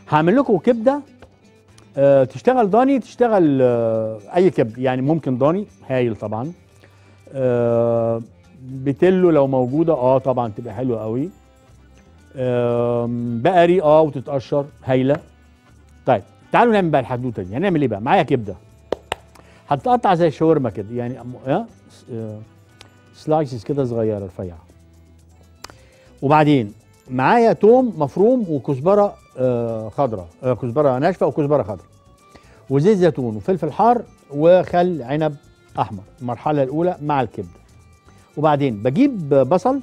هعمل لكم كبده آه تشتغل ضاني تشتغل آه اي كبد يعني ممكن ضاني هايل طبعا آه بتلو لو موجوده اه طبعا تبقى حلوه قوي آه بقري اه وتتقشر هايله طيب تعالوا نعمل بقى الحدوته دي هنعمل ايه بقى معايا كبده هتقطع زي الشاورما كده يعني أم- آه آه، سلايسز كده صغيره رفيعه وبعدين معايا توم مفروم وكزبره آه خضراء آه كزبره ناشفه وكزبره خضراء وزيت زيتون وفلفل حار وخل عنب احمر المرحله الاولى مع الكبده وبعدين بجيب بصل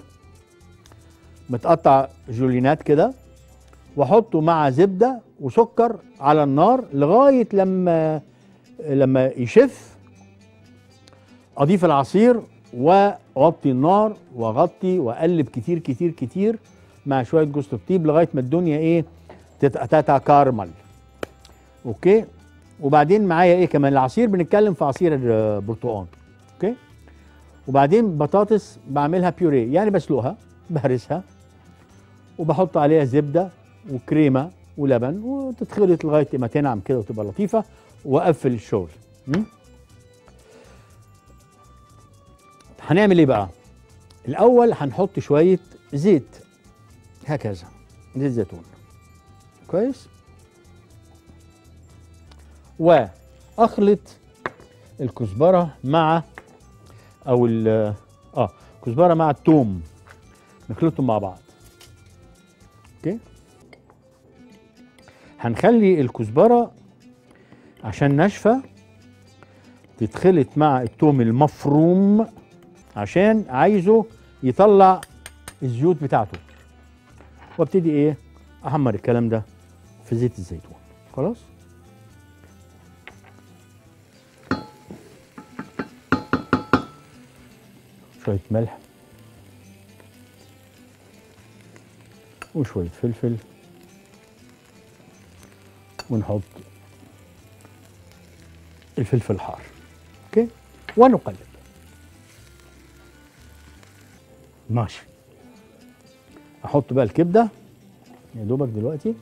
متقطع جولينات كده واحطه مع زبده وسكر على النار لغايه لما لما يشف اضيف العصير واوطي النار واغطي واقلب كتير كتير كتير مع شويه جوز الطيب لغايه ما الدنيا ايه تت- تتكرمل اوكي وبعدين معايا ايه كمان العصير بنتكلم في عصير البرتقال اوكي وبعدين بطاطس بعملها بيوريه يعني بسلقها بهرسها وبحط عليها زبده وكريمه ولبن وتتخلط لغايه ما تنعم كده وتبقى لطيفه واقفل الشغل م? هنعمل ايه بقى الاول هنحط شويه زيت هكذا زيت زيتون كويس واخلط الكزبره مع او ال اه كزبره مع الثوم نخلطهم مع بعض اوكي هنخلي الكزبره عشان ناشفه تتخلط مع الثوم المفروم عشان عايزه يطلع الزيوت بتاعته وابتدي ايه احمر الكلام ده في زيت الزيتون خلاص شويه ملح وشويه فلفل ونحط الفلفل الحار اوكي ونقلب ماشي احط بقى الكبده يا دوبك دلوقتي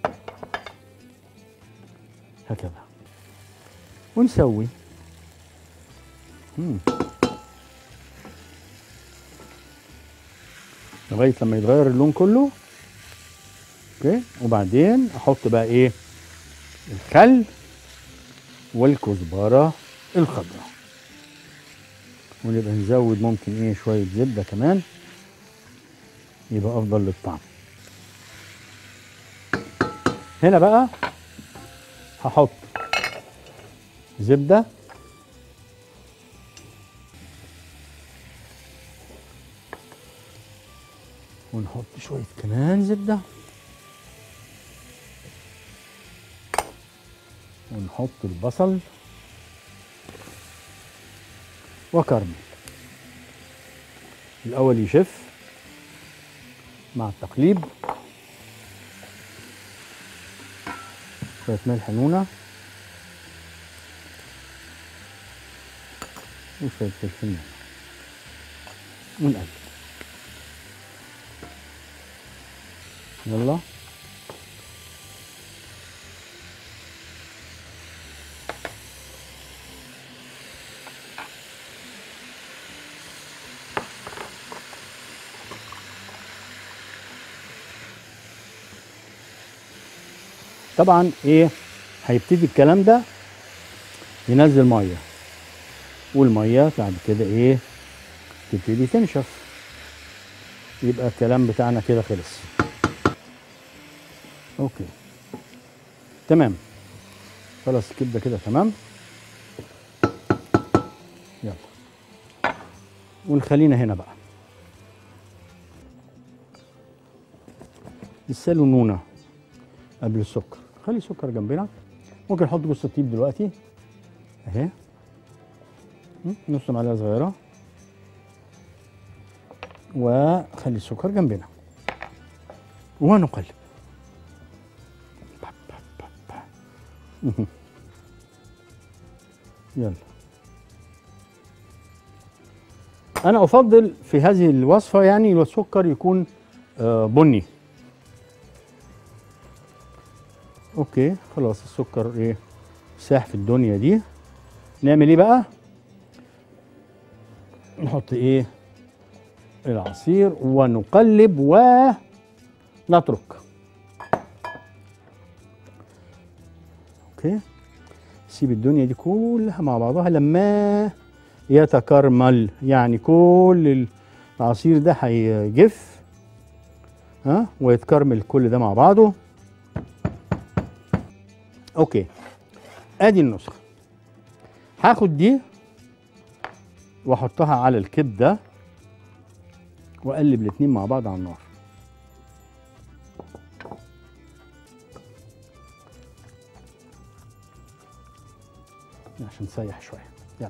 هكذا ونسوي مم. لغايه لما يتغير اللون كله اوكي وبعدين احط بقى ايه الخل والكزبره الخضراء ونبقى نزود ممكن ايه شويه زبده كمان يبقى افضل للطعم هنا بقى هحط زبده ونحط شويه كمان زبده ونحط البصل وكرمل الاول يشف مع التقليب شويه ملح نونه وشويه فلفل نونه ونقلب يلا طبعا ايه هيبتدي الكلام ده ينزل ميه والميه بعد كده ايه تبتدي تنشف يبقى الكلام بتاعنا كده خلص اوكي تمام خلاص الكبده كده تمام يلا ونخلينا هنا بقى لسه نونه قبل السكر خلي السكر جنبنا ممكن نحط جوز الطيب دلوقتي اهي م، نص معلقه صغيره وخلي السكر جنبنا ونقلب با- با- با- با. مهم. يلا انا افضل في هذه الوصفه يعني السكر يكون آه، بني اوكي خلاص السكر ايه ساح في الدنيا دي نعمل ايه بقى نحط ايه العصير ونقلب ونترك اوكي سيب الدنيا دي كلها مع بعضها لما يتكرمل يعني كل العصير ده هيجف ها ويتكرمل كل ده مع بعضه اوكي ادي النسخه هاخد دي واحطها على الكبده واقلب الاتنين مع بعض على النار عشان نسيح شويه يلا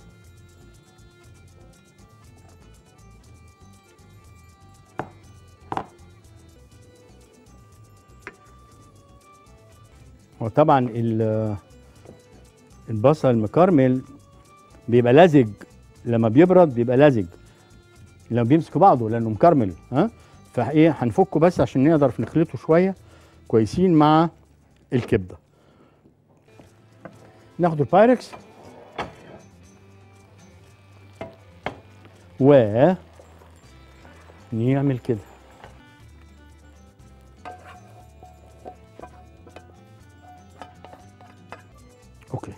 وطبعا ال- البصل المكرمل بيبقى لزج لما بيبرد بيبقى لزج لما بيمسك بعضه لانه مكرمل ها فايه هنفكه بس عشان نقدر نخلطه شويه كويسين مع الكبده ناخد البايركس و نعمل كده اوكي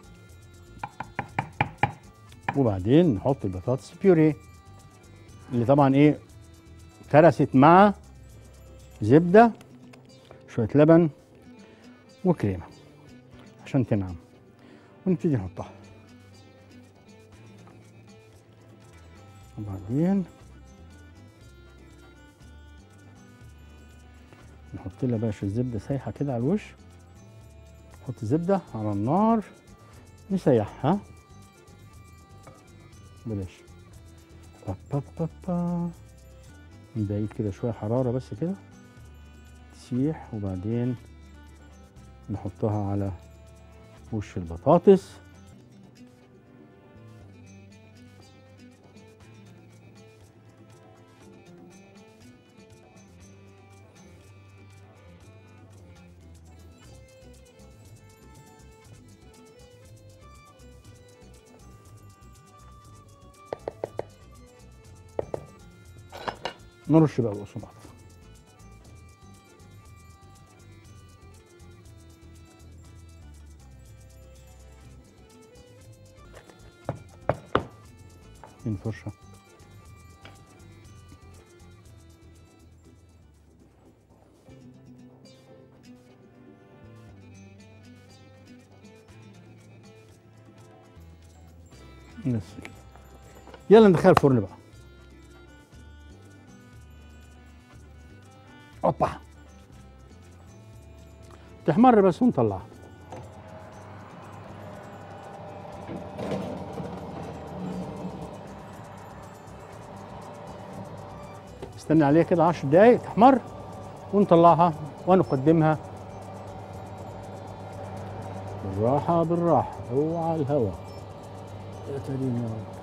وبعدين نحط البطاطس بيوري اللي طبعا ايه ترست مع زبده شويه لبن وكريمه عشان تنعم ونبتدي نحطها وبعدين نحط لها بقى شويه زبده سايحه كده على الوش نحط زبده على النار نسيحها بلاش با با با با من بعيد كده شويه حراره بس كده تسيح وبعدين نحطها على وش البطاطس نرش بقى البقسماط فين الفرشة بس كده يلا ندخلها الفرن بقى اوبا تحمر بس ونطلعها استنى عليها كده 10 دقايق تحمر ونطلعها ونقدمها بالراحة بالراحة اوعى الهوا يا كريم يا رب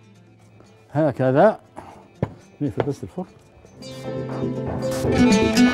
هكذا نقفل بس الفرن